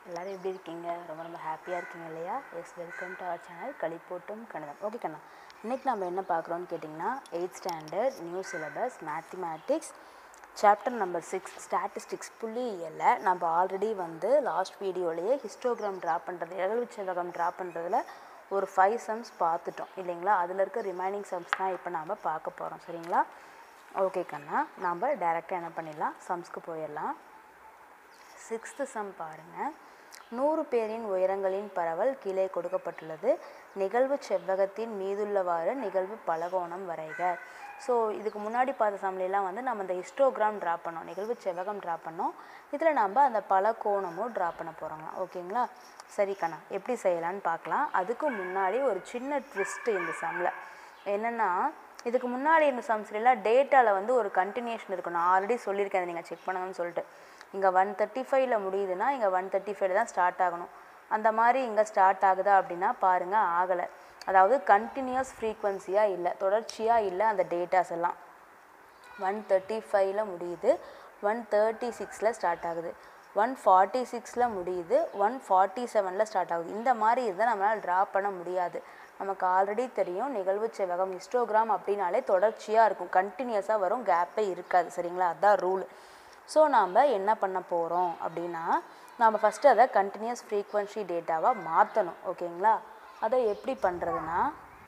எல்லோரும் எப்படி இருக்கீங்க ரொம்ப ரொம்ப ஹாப்பியாக இருக்கீங்க இல்லையா yes welcome to our channel களிப்போட்டும் கணிதம் ஓகே கண்ணா இன்றைக்கி நம்ம என்ன பார்க்குறோன்னு கேட்டிங்கன்னா eighth standard new syllabus mathematics chapter number six statistics புள்ளியியலில் நம்ம ஆல்ரெடி வந்து லாஸ்ட் வீடியோலேயே ஹிஸ்டோகிராம் ட்ரா பண்ணுறது நிகழ்வு செவ்வகம் ட்ரா பண்ணுறதுல ஒரு ஃபைவ் சம்ஸ் பார்த்துட்டோம் இல்லைங்களா அதில் இருக்க ரிமைனிங் சம்ஸ் தான் இப்போ நாம் பார்க்க போகிறோம் சரிங்களா ஓகே கண்ணா நாம் டேரெக்டாக என்ன பண்ணிடலாம் சம்ஸ்க்கு போயிடலாம் சிக்ஸ்த்து சம் பாருங்கள் நூறு பேரின் உயரங்களின் பரவல் கீழே கொடுக்கப்பட்டுள்ளது நிகழ்வு செவ்வகத்தின் மீதுள்ளவாறு நிகழ்வு பலகோணம் வரைக ஸோ இதுக்கு முன்னாடி பார்த்த சம்லாம் வந்து நம்ம இந்த ஹிஸ்டோகிராம் ட்ரா பண்ணோம் நிகழ்வு செவ்வகம் ட்ரா பண்ணோம் இதில் நம்ம அந்த பலகோணமும் ட்ரா பண்ண போகிறோங்க ஓகேங்களா சரி கண்ணா எப்படி செய்யலான்னு பார்க்கலாம் அதுக்கு முன்னாடி ஒரு சின்ன ட்விஸ்ட்டு இந்த சம்மில் என்னென்னா இதுக்கு முன்னாடி இந்த சம்ஸ்லாம் டேட்டாவில் வந்து ஒரு கண்டினியூஷன் இருக்கும் நான் ஆல்ரெடி சொல்லியிருக்கேன் அதை நீங்கள் செக் பண்ணுங்கன்னு சொல்லிட்டு இங்கே ஒன் தேர்ட்டி ஃபைவ்ல முடியுதுன்னா இங்கே ஒன் தேர்ட்டி ஃபைவ்ல தான் ஸ்டார்ட் ஆகணும் அந்த மாதிரி இங்கே ஸ்டார்ட் ஆகுதா அப்படின்னா பாருங்கள் ஆகலை அதாவது கண்டினியூஸ் ஃப்ரீக்வன்சியாக இல்லை தொடர்ச்சியாக இல்லை அந்த டேட்டாஸ் எல்லாம் ஒன் தேர்ட்டி ஃபைவ்ல முடியுது ஒன் தேர்ட்டி சிக்ஸில் ஸ்டார்ட் ஆகுது ஒன் ஃபார்ட்டி சிக்ஸில் முடியுது ஒன் ஃபார்ட்டி செவனில் ஸ்டார்ட் ஆகுது இந்த மாதிரி இருந்தால் நம்மளால் ட்ரா பண்ண முடியாது நமக்கு ஆல்ரெடி தெரியும் நிகழ்வு செவ்வகம் ஹிஸ்டோகிராம் அப்படின்னாலே தொடர்ச்சியாக இருக்கும் கண்டினியூஸாக வரும் கேப்பே இருக்காது சரிங்களா அதுதான் ரூல் ஸோ நாம் என்ன பண்ண போகிறோம் அப்படின்னா நாம் ஃபஸ்ட்டு அதை கண்டினியூஸ் ஃப்ரீக்வன்சி டேட்டாவாக மாற்றணும் ஓகேங்களா அதை எப்படி பண்ணுறதுனா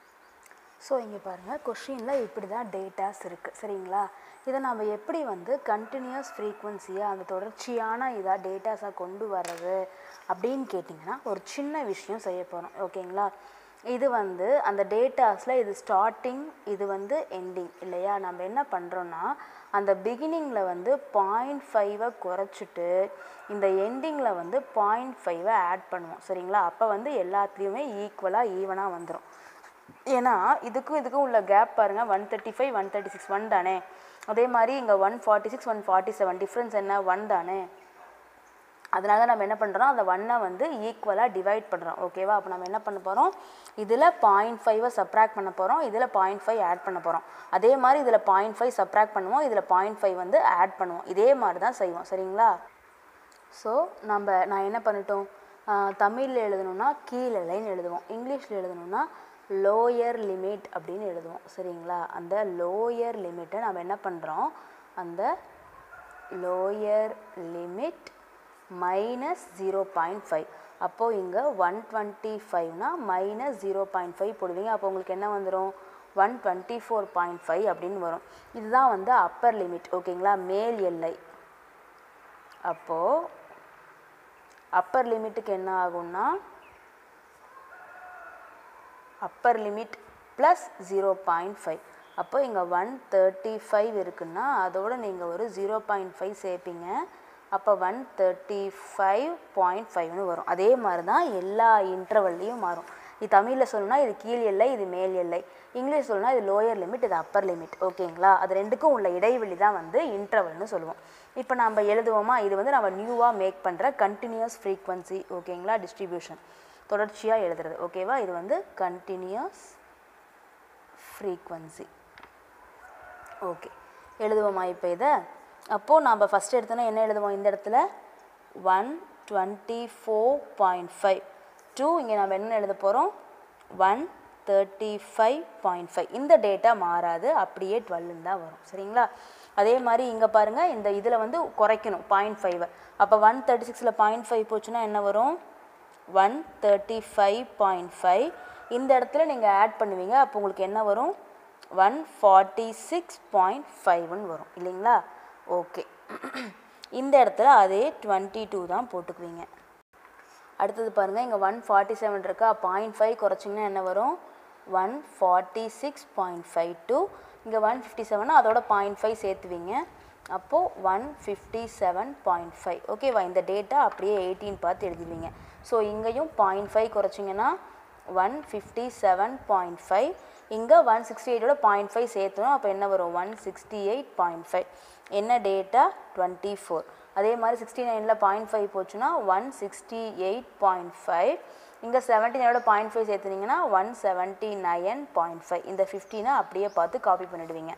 ஸோ இங்கே பாருங்கள் கொஷினில் இப்படி தான் டேட்டாஸ் இருக்குது சரிங்களா இதை நம்ம எப்படி வந்து கண்டினியூஸ் ஃப்ரீக்வன்சியாக அந்த தொடர்ச்சியான இதாக டேட்டாஸாக கொண்டு வர்றது அப்படின்னு கேட்டிங்கன்னா ஒரு சின்ன விஷயம் செய்ய போகிறோம் ஓகேங்களா இது வந்து அந்த டேட்டாஸில் இது ஸ்டார்டிங் இது வந்து எண்டிங் இல்லையா நம்ம என்ன பண்ணுறோன்னா அந்த பிகினிங்கில் வந்து பாயிண்ட் ஃபைவை குறைச்சிட்டு இந்த எண்டிங்கில் வந்து பாயிண்ட் ஃபைவை ஆட் பண்ணுவோம் சரிங்களா அப்போ வந்து எல்லாத்துலேயுமே ஈக்குவலாக ஈவனாக வந்துடும் ஏன்னா இதுக்கும் இதுக்கும் உள்ள கேப் பாருங்கள் one thirty five one thirty six one தானே அதே மாதிரி இங்கே one forty six one forty seven difference என்ன ஒன் தானே அதனால நம்ம என்ன பண்ணுறோம் அந்த ஒன்னை வந்து ஈக்குவலாக டிவைட் பண்ணுறோம் ஓகேவா அப்போ நம்ம என்ன பண்ண போகிறோம் இதில் பாயிண்ட் ஃபைவை சப்ராக்ட் பண்ண போகிறோம் இதில் பாயிண்ட் ஃபைவ் ஆட் பண்ண போகிறோம் அதே மாதிரி இதில் பாயிண்ட் ஃபைவ் சப்ராக்ட் பண்ணுவோம் இதில் பாயிண்ட் ஃபைவ் வந்து ஆட் பண்ணுவோம் இதே மாதிரி தான் செய்வோம் சரிங்களா ஸோ நம்ம நான் என்ன பண்ணிட்டோம் தமிழில் எழுதணும்னா கீழே லைன் எழுதுவோம் இங்கிலீஷில் எழுதணும்னா லோயர் லிமிட் அப்படின்னு எழுதுவோம் சரிங்களா அந்த லோயர் லிமிட்டை நம்ம என்ன பண்ணுறோம் அந்த lower limit minus zero point five அப்போது இங்கே ஒன் டுவெண்ட்டி ஃபைவ்னா மைனஸ் ஜீரோ பாயிண்ட் ஃபைவ் போடுவீங்க அப்போ உங்களுக்கு என்ன வந்துடும் one twenty four point five அப்படின்னு வரும் இதுதான் வந்து அப்பர் லிமிட் ஓகேங்களா மேல் எல்லை அப்போது அப்பர் லிமிட்டுக்கு என்ன ஆகும்னா upper limit plus zero point five அப்போ இங்கே ஒன் தேர்ட்டி ஃபைவ் இருக்குன்னா அதோடு நீங்கள் ஒரு ஜீரோ பாயிண்ட் ஃபைவ் சேர்ப்பீங்க அப்போ ஒன் தேர்ட்டி ஃபைவ் பாயிண்ட் ஃபைவ்னு வரும் அதே மாதிரி தான் எல்லா இன்டர்வல்லையும் மாறும் இது தமிழில் சொல்லணும்னா இது கீழ் எல்லை இது மேல் எல்லை இங்கிலீஷ் சொல்லணும்னா இது லோயர் லிமிட் இது அப்பர் லிமிட் ஓகேங்களா அது ரெண்டுக்கும் உள்ள இடைவெளி தான் வந்து இன்டர்வல்னு சொல்லுவோம் இப்போ நம்ம எழுதுவோமா இது வந்து நம்ம நியூவாக மேக் பண்ணுற கண்டினியூஸ் ஃப்ரீக்வன்சி ஓகேங்களா டிஸ்ட்ரிபியூஷன் தொடர்ச்சியாக எழுதுறது ஓகேவா இது வந்து கண்டினியூஸ் ஃப்ரீக்வன்சி ஓகே எழுதுவோமா இப்போ இதை அப்போது நம்ம ஃபஸ்ட் எடுத்தோன்னா என்ன எழுதுவோம் இந்த இடத்துல one twenty four point five to இங்கே நம்ம என்ன எழுத போகிறோம் one thirty five point five இந்த டேட்டா மாறாது அப்படியே டுவெல்லுன்னு தான் வரும் சரிங்களா அதே மாதிரி இங்கே பாருங்கள் இந்த இதில் வந்து குறைக்கணும் பாயிண்ட் ஃபைவை அப்போ ஒன் தேர்ட்டி சிக்ஸில் பாயிண்ட் ஃபைவ் போச்சுன்னா என்ன வரும் one thirty five point five இந்த இடத்துல நீங்கள் ஆட் பண்ணுவீங்க அப்போ உங்களுக்கு என்ன வரும் ஒன் ஃபார்ட்டி சிக்ஸ் பாயிண்ட் ஃபைவ்னு வரும் இல்லைங்களா ஓகே இந்த இடத்துல அதே டுவெண்ட்டி டூ தான் போட்டுக்குவீங்க அடுத்தது பாருங்கள் இங்கே ஒன் ஃபார்ட்டி செவன் இருக்கா பாயிண்ட் ஃபைவ் குறைச்சிங்கன்னா என்ன வரும் one forty six point five to இங்கே ஒன் ஃபிஃப்டி செவனா அதோட பாயிண்ட் ஃபைவ் சேர்த்துவீங்க அப்போது one fifty seven point five ஓகேவா இந்த டேட்டா அப்படியே எயிட்டீன் பார்த்து எழுதிடுவீங்க ஸோ இங்கேயும் பாயிண்ட் ஃபைவ் குறைச்சிங்கன்னா one fifty seven point five இங்கே ஒன் சிக்ஸ்டி எயிட்டோட பாயிண்ட் ஃபைவ் சேர்த்தணும் அப்போ என்ன வரும் one sixty eight point five என்ன டேட்டா டுவெண்ட்டி ஃபோர் அதே மாதிரி சிக்ஸ்டி நைனில் பாயிண்ட் ஃபைவ் போச்சுன்னா one sixty eight point five இங்கே செவன்ட்டி நைனோட பாயிண்ட் ஃபைவ் சேர்த்துனீங்கன்னா one seventy nine point five இந்த ஃபிஃப்டினை அப்படியே பார்த்து காப்பி பண்ணிடுவீங்க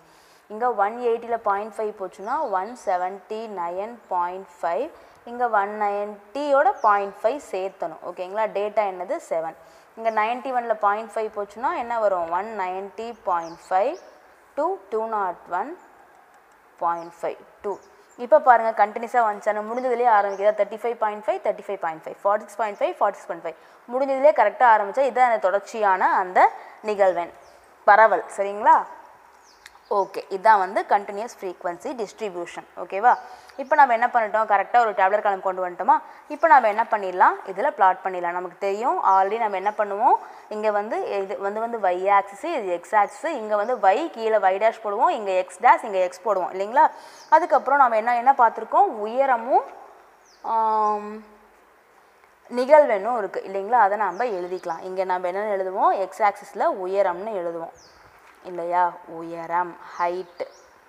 இங்கே ஒன் எயிட்டியில் பாயிண்ட் ஃபைவ் போச்சுன்னா one seventy nine point five இங்கே ஒன் நைன்ட்டியோட பாயிண்ட் ஃபைவ் சேர்த்தணும் ஓகேங்களா டேட்டா என்னது செவன் இங்கே நைன்ட்டி ஒனில் பாயிண்ட் ஃபைவ் போச்சுன்னா என்ன வரும் one ninety point five to two naught one point five to இப்போ பாருங்கள் கண்டினியூஸாக வந்துச்சான முடிஞ்சதுலேயே ஆரம்பிக்குதா thirty five point five thirty five point five forty six point five forty six point five முடிஞ்சதுலேயே கரெக்டாக ஆரம்பித்தா இதுதான் அந்த தொடர்ச்சியான அந்த நிகழ்வெண் பரவல் சரிங்களா ஓகே இதான் வந்து கண்டினியூஸ் ஃப்ரீக்வன்சி டிஸ்ட்ரிபியூஷன் ஓகேவா இப்போ நம்ம என்ன பண்ணிட்டோம் கரெக்டாக ஒரு டேப்லெட் காலம் கொண்டு வந்துட்டோமா இப்போ நம்ம என்ன பண்ணிடலாம் இதில் பிளாட் பண்ணிடலாம் நமக்கு தெரியும் ஆல்ரெடி நம்ம என்ன பண்ணுவோம் இங்கே வந்து இது வந்து வந்து y ஆக்சிஸ் இது எக்ஸ் ஆக்சிஸ் இங்கே வந்து y கீழே y டேஷ் போடுவோம் இங்கே எக்ஸ் டேஷ் இங்கே எக்ஸ் போடுவோம் இல்லைங்களா அதுக்கப்புறம் நம்ம என்ன என்ன பார்த்துருக்கோம் உயரமும் ஆம், நிகழ்வெண்ணும் இருக்குது இல்லைங்களா அதை நம்ம எழுதிக்கலாம் இங்கே நம்ம என்னென்னு எழுதுவோம் எக்ஸ் ஆக்சிஸில் உயரம்னு எழுதுவோம் இல்லையா உயரம் ஹைட்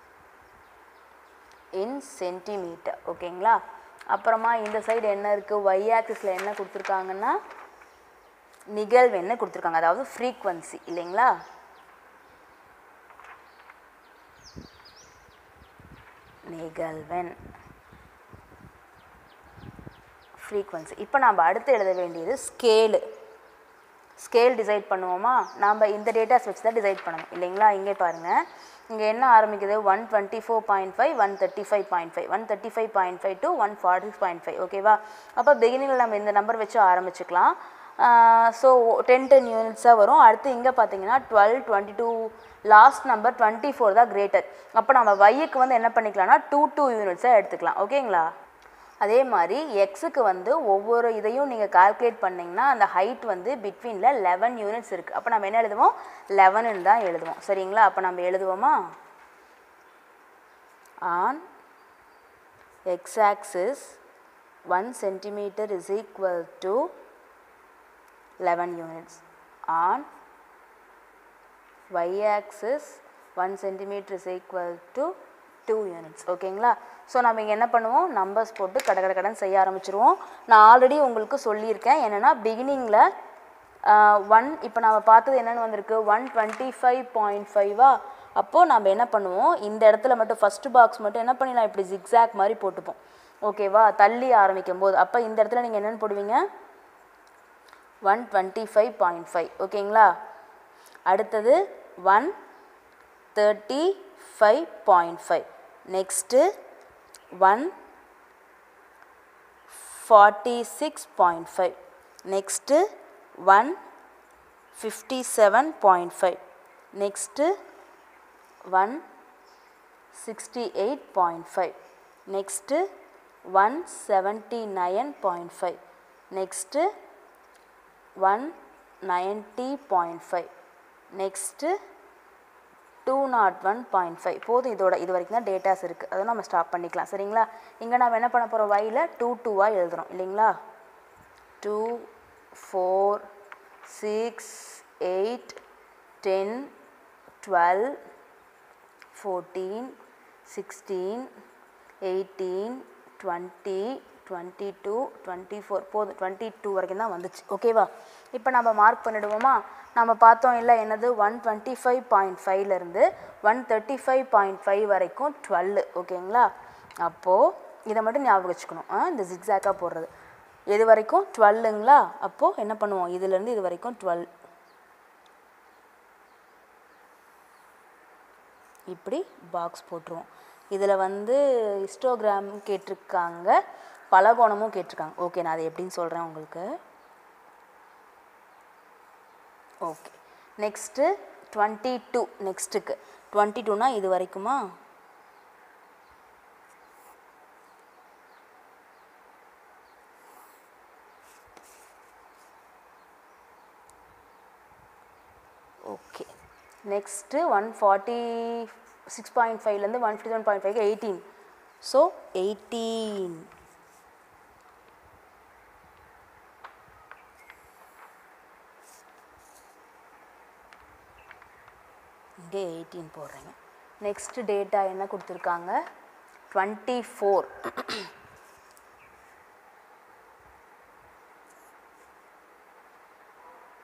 இன் சென்டிமீட்டர் ஓகேங்களா அப்புறமா இந்த சைடு என்ன இருக்குது ஒய் ஆக்சிஸில் என்ன கொடுத்துருக்காங்கன்னா நிகழ்வெண்ணு கொடுத்துருக்காங்க அதாவது ஃப்ரீக்வன்சி இல்லைங்களா நிகழ்வெண் ஃப்ரீக்வன்சி இப்போ நம்ம அடுத்து எழுத வேண்டியது ஸ்கேலு ஸ்கேல் டிசைட் பண்ணுவோமா நாம் இந்த டேட்டாஸ் வச்சு தான் டிசைட் பண்ணணும் இல்லைங்களா இங்கே பாருங்கள் இங்கே என்ன ஆரம்பிக்குது one twenty four point five one thirty five point five one thirty five point five to one forty six point five ஓகேவா அப்போ பிகினிங்கில் நம்ம இந்த நம்பர் வச்சு ஆரம்பிச்சுக்கலாம் ஸோ டென் டென் யூனிட்ஸாக வரும் அடுத்து இங்கே பார்த்தீங்கன்னா twelve twenty two last number twenty four தான் கிரேட்டர் அப்போ நம்ம வைக்கு வந்து என்ன பண்ணிக்கலாம்னா டூ டூ யூனிட்ஸாக எடுத்துக்கலாம் ஓகேங்களா அதே மாதிரி எக்ஸுக்கு வந்து ஒவ்வொரு இதையும் நீங்கள் கால்குலேட் பண்ணிங்கன்னா அந்த ஹைட் வந்து பிட்வீனில் லெவன் யூனிட்ஸ் இருக்குது அப்போ நம்ம என்ன எழுதுவோம் லெவனுன்னு தான் எழுதுவோம் சரிங்களா அப்போ நம்ம எழுதுவோமா on X axis one centimetre is equal to eleven units on y axis 1 centimeter is equal to 2 units ஓகேங்களா ஸோ நம்ம இங்கே என்ன பண்ணுவோம் நம்பர்ஸ் போட்டு கட கட கடன் செய்ய ஆரம்பிச்சிருவோம் நான் ஆல்ரெடி உங்களுக்கு சொல்லியிருக்கேன் என்னென்னா பிகினிங்கில் ஒன் இப்போ நம்ம பார்த்தது என்னென்னு வந்திருக்கு ஒன் டுவெண்ட்டி ஃபைவ் பாயிண்ட் ஃபைவா அப்போது நம்ம என்ன பண்ணுவோம் இந்த இடத்துல மட்டும் ஃபஸ்ட்டு பாக்ஸ் மட்டும் என்ன பண்ணிடலாம் இப்படி ஜிக்ஸாக் மாதிரி போட்டுப்போம் ஓகேவா தள்ளி ஆரம்பிக்கும் போது அப்போ இந்த இடத்துல நீங்கள் என்னென்னு போடுவீங்க one twenty five point five ஓகேங்களா அடுத்தது one thirty five point five next one forty six point five next one fifty seven point five next one sixty eight point five next one seventy nine point five next one ninety point five next two naught one point five போதும் இதோட இது வரைக்கும் தான் datas இருக்குது அதை நம்ம stop பண்ணிக்கலாம் சரிங்களா இங்கே நம்ம என்ன பண்ண போகிறோம் வையில் டூ டூவாக எழுதுறோம் இல்லைங்களா two four six eight ten twelve fourteen sixteen eighteen twenty twenty two twenty four போதும் டுவெண்ட்டி டூ வரைக்கும் தான் வந்துச்சு ஓகேவா இப்போ நம்ம மார்க் பண்ணிடுவோமா நம்ம பார்த்தோம் இல்லை என்னது ஒன் டுவெண்ட்டி ஃபைவ் பாயிண்ட் ஃபைவ்லேருந்து one thirty five point five வரைக்கும் டுவெல்லு ஓகேங்களா அப்போது இதை மட்டும் ஞாபகம் வச்சுக்கணும் ஆ, இந்த ஜிக்ஸாக்காக போடுறது எது வரைக்கும் டுவெல்லுங்களா அப்போது என்ன பண்ணுவோம் இதுலேருந்து இது வரைக்கும் டுவெல் இப்படி பாக்ஸ் போட்டுருவோம் இதில் வந்து ஹிஸ்டோகிராம் கேட்டிருக்காங்க பலகோணமும் கேட்டிருக்காங்க ஓகே நான் அதை எப்படின்னு சொல்கிறேன் உங்களுக்கு ஓகே நெக்ஸ்ட்டு டுவெண்ட்டி டூ நெக்ஸ்ட்டுக்கு டுவெண்ட்டி டூனா இது வரைக்குமா okay next one forty six point ஃபைவ்லேருந்து one fifty seven point five eighteen so eighteen இங்கே எயிட்டீன் போடுறேங்க நெக்ஸ்ட் டேட்டா என்ன கொடுத்துருக்காங்க டுவெண்ட்டி ஃபோர்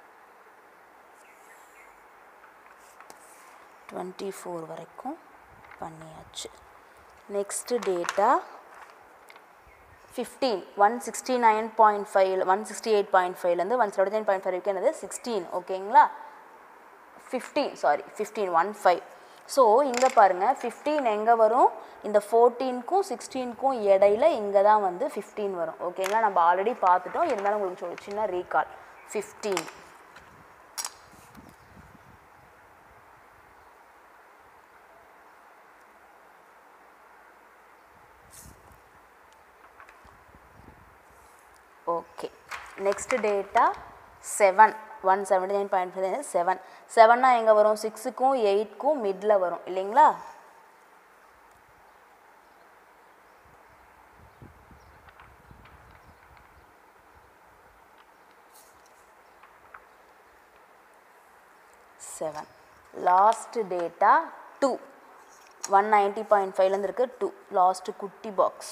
டுவெண்ட்டி ஃபோர் வரைக்கும் பண்ணியாச்சு next data fifteen one sixty nine point five one sixty eight point ஃபைவ்லேருந்து one seventy nine point five வரைக்கும் என்னது sixteen ஓகேங்களா fifteen sorry fifteen one five so இங்கே பாருங்கள் ஃபிஃப்டீன் எங்கே வரும் இந்த ஃபோர்டீனுக்கும் சிக்ஸ்டீனுக்கும் இடையில இங்கே தான் வந்து ஃபிஃப்டீன் வரும் ஓகேங்களா நம்ம ஆல்ரெடி பார்த்துட்டோம் இருந்தாலும் உங்களுக்கு சொல்லி சின்ன recall fifteen okay next data seven one seventy nine point five seven செவன்னா எங்கே வரும் சிக்ஸுக்கும் எயிட்க்கும் மிடில் வரும் இல்லைங்களா seven last data two one ninety point ஃபைவ்லேருந்து இருக்குது டூ லாஸ்ட் குட்டி box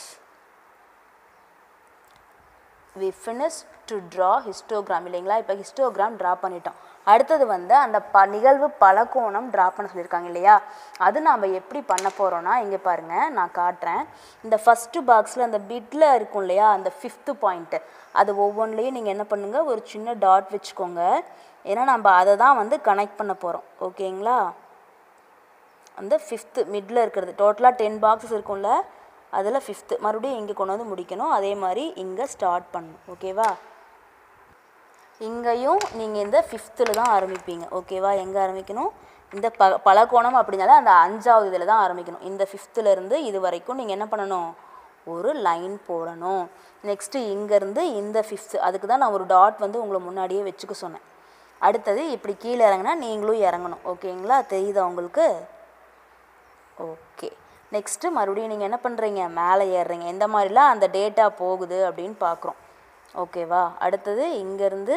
we finish to draw histogram இல்லைங்களா இப்போ ஹிஸ்டோகிராம் ட்ரா பண்ணிட்டோம் அடுத்தது வந்து அந்த ப நிகழ்வு பலகோணம் ட்ரா பண்ண சொல்லியிருக்காங்க இல்லையா அது நாம் எப்படி பண்ண போகிறோன்னா இங்கே பாருங்கள் நான் காட்டுறேன் இந்த ஃபஸ்ட்டு பாக்ஸில் அந்த பிட்டில் இருக்கும் இல்லையா அந்த ஃபிஃப்த்து பாயிண்ட்டு அது ஒவ்வொன்றிலையும் நீங்கள் என்ன பண்ணுங்கள் ஒரு சின்ன டாட் வச்சுக்கோங்க ஏன்னா நம்ம அதை தான் வந்து கனெக்ட் பண்ண போகிறோம் ஓகேங்களா அந்த ஃபிஃப்த்து மிடில் இருக்கிறது டோட்டலாக டென் பாக்ஸஸ் இருக்கும்ல அதில் ஃபிஃப்த்து மறுபடியும் இங்கே கொண்டு வந்து முடிக்கணும் அதே மாதிரி இங்கே ஸ்டார்ட் பண்ணணும் ஓகேவா இங்கேயும் நீங்கள் இந்த ஃபிஃப்த்தில் தான் ஆரம்பிப்பீங்க ஓகேவா எங்கே ஆரம்பிக்கணும் இந்த ப பலகோணம் அப்படின்னால அந்த அஞ்சாவது இதில் தான் ஆரம்பிக்கணும் இந்த ஃபிஃப்த்துலேருந்து இது வரைக்கும் நீங்கள் என்ன பண்ணணும் ஒரு லைன் போடணும் நெக்ஸ்ட்டு இங்கேருந்து இந்த ஃபிஃப்த்து அதுக்கு தான் நான் ஒரு டாட் வந்து உங்களை முன்னாடியே வச்சுக்க சொன்னேன் அடுத்தது இப்படி கீழே இறங்கினா நீங்களும் இறங்கணும் ஓகேங்களா தெரியுதா உங்களுக்கு ஓகே நெக்ஸ்ட்டு மறுபடியும் நீங்கள் என்ன பண்ணுறீங்க மேலே ஏறுறீங்க எந்த மாதிரிலாம் அந்த டேட்டா போகுது அப்படின்னு பார்க்குறோம் ஓகேவா அடுத்தது இங்கேருந்து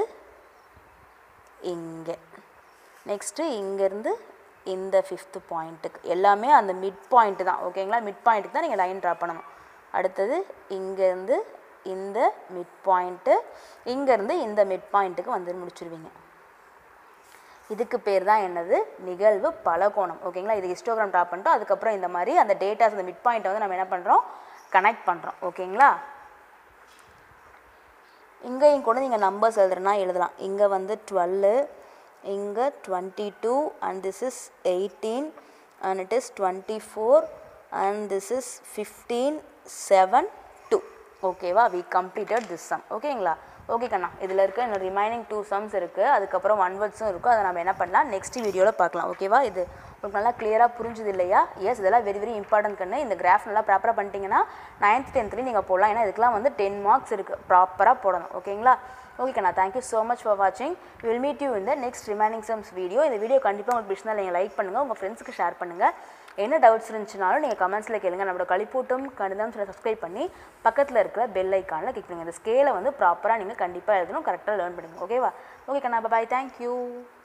இங்கே நெக்ஸ்ட்டு இங்கேருந்து இந்த ஃபிஃப்த்து பாயிண்ட்டுக்கு எல்லாமே அந்த மிட் பாயிண்ட்டு தான் ஓகேங்களா மிட் பாயிண்ட்டுக்கு தான் நீங்கள் லைன் ட்ரா பண்ணணும் அடுத்தது இங்கேருந்து இந்த மிட் பாயிண்ட்டு இங்கேருந்து இந்த மிட் பாயிண்ட்டுக்கு வந்து முடிச்சிருவீங்க இதுக்கு பேர் தான் என்னது நிகழ்வு பலகோணம் ஓகேங்களா இது ஹிஸ்டோகிராம் ட்ரா பண்ணிட்டோம் அதுக்கப்புறம் இந்த மாதிரி அந்த டேட்டாஸ் அந்த மிட் பாயிண்ட்டை வந்து நம்ம என்ன பண்ணுறோம் கனெக்ட் பண்ணுறோம் ஓகேங்களா இங்கேயும் கூட நீங்கள் நம்பர்ஸ் எழுதுறனா எழுதலாம் இங்கே வந்து டுவெல்லு இங்கே twenty two and this is eighteen and it is twenty four and this is fifteen seven two ஓகேவா வி கம்ப்ளீட்டட் திஸ் சம் ஓகேங்களா ஓகே கண்ணா இதில் இருக்க இன்னும் ரிமைனிங் டூ சம்ஸ் இருக்குது அதுக்கப்புறம் ஒன் வேர்ட்ஸும் இருக்கும் அதை நம்ம என்ன பண்ணலாம் நெக்ஸ்ட் வீடியோவில் பார்க்கலாம் ஓகேவா இது உங்களுக்கு நல்லா கிளியராக புரிஞ்சுது இல்லையா எஸ் இதெல்லாம் வெரி வெரி இம்பார்ட்டன்ட் கண்ணு இந்த கிராஃப் நல்லா ப்ராப்பராக பண்ணிட்டீங்கன்னா நைன்த் டென்த்லேயும் நீங்கள் போடலாம் ஏன்னா இதுக்கெல்லாம் வந்து டென் மார்க்ஸ் இருக்குது ப்ராப்பராக போடணும் ஓகேங்களா ஓகே கண்ணா தேங்க்யூ ஸோ மச் ஃபார் வாட்சிங் வில் மீட் யூ இந்த நெக்ஸ்ட் ரிமைனிங் சம்ஸ் வீடியோ இந்த வீடியோ கண்டிப்பாக உங்களுக்கு பிடிச்சிருந்தா நீங்கள் லைக் பண்ணுங்கள் உங்கள் ஃப்ரெண்ட்ஸுக்கு ஷேர் பண்ணுங்கள் என்ன டவுட்ஸ் இருந்துச்சுனாலும் நீங்கள் கமெண்ட்ஸில் கேளுங்க நம்மளோட கழிப்பூட்டும் கணிதம் சொல்லி சப்ஸ்கிரைப் பண்ணி பக்கத்தில் இருக்கிற பெல் ஐக்கானில் கிளிக் பண்ணுங்கள் இந்த ஸ்கேலை வந்து ப்ராப்பராக நீங்கள் கண்டிப்பாக எழுதணும் கரெக்டாக லேர்ன் பண்ணுங்க ஓகேவா ஓகே கண்ணா பாய் தேங்க்யூ